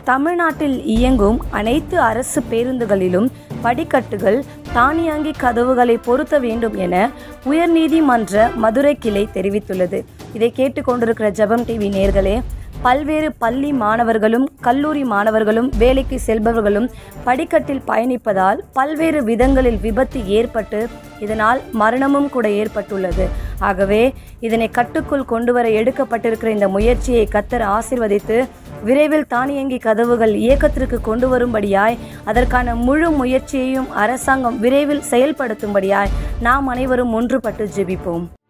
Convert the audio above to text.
தமிழ்நாட்டில் இயங்கும் அனைத்து அரசு பேருந்துகளிலும் படிக்கட்டுகள் தானியங்கி கதவுகளை பொருத்த வேண்டும் என உயர்நீதிமன்ற மதுரை கிளை தெரிவித்துள்ளது இதை கேட்டுக்கொண்டிருக்கிற ஜெபம் டிவி நேர்களே பல்வேறு பள்ளி மாணவர்களும் கல்லூரி மாணவர்களும் வேலைக்கு செல்பவர்களும் படிக்கட்டில் பயணிப்பதால் பல்வேறு விதங்களில் விபத்து ஏற்பட்டு இதனால் மரணமும் கூட ஏற்பட்டுள்ளது ஆகவே இதனை கட்டுக்குள் கொண்டு வர எடுக்கப்பட்டிருக்கிற இந்த முயற்சியை கத்தர் ஆசிர்வதித்து விரைவில் தானியங்கி கதவுகள் இயக்கத்திற்கு கொண்டு வரும்படியாய் அதற்கான முழு முயற்சியையும் அரசாங்கம் விரைவில் செயல்படுத்தும்படியாய் நாம் அனைவரும் ஒன்றுபட்டு ஜெபிப்போம்